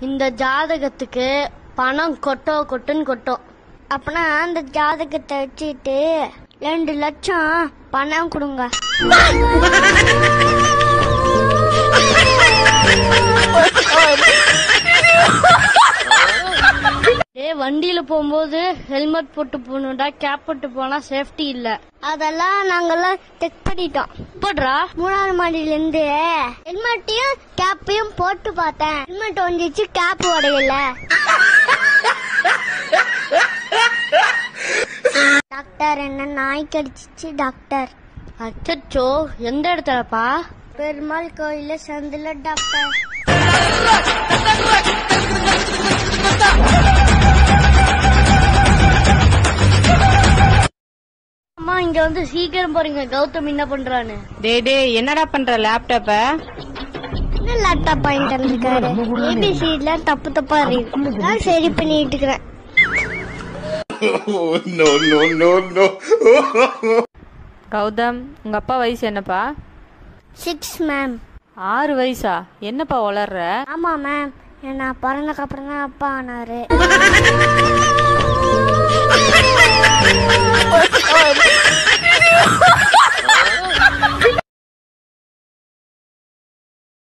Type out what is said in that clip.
இந்த ஜாதகத்துக்கு பணம் கொட்டோ கொட்டுன்னு கொட்டும் அப்பனா அந்த ஜாதகத்தை வச்சுட்டு ரெண்டு லட்சம் பணம் கொடுங்க டேய் வண்டியில போகும்போது ஹெல்மெட் போட்டு போகணும்டா கேப் போட்டு போனா சேஃப்டி இல்ல அதெல்லாம் நாங்கெல்லாம் செக் பண்ணிட்டோம் போடுறா மூணாவது மாடியில இருந்து ஹெல்மெட்டையும் கேப்பையும் போட்டு பார்த்தேன் ஹெல்மெட் வந்துச்சு கேப் உடையல டாக்டர் என்ன நாய் கடிச்சிச்சு டாக்டர் அச்சச்சோ எந்த இடத்துலப்பா பெருமாள் கோயில சந்தில டாக்டர் அம்மா இங்க வந்து சீக்கிரம் போறீங்க கௌதம் என்ன பண்றான்னு டேய் டேய் என்னடா பண்ற லேப்டாப்ப என்ன லேப்டாப் வாங்கிட்டு வந்திருக்காரு ஏபிசில தப்பு தப்பா இருக்கு நான் சரி பண்ணிட்டு இருக்கிறேன் Oh, no, no, no, no. Gautham உங்க அப்பா வயசு என்னப்பா சிக்ஸ் மேம் ஆறு வயசா என்னப்பா வளர்ற ஆமா மேம் நான் பிறந்தக்கு அப்புறம் தான் அப்பா ஆனாரு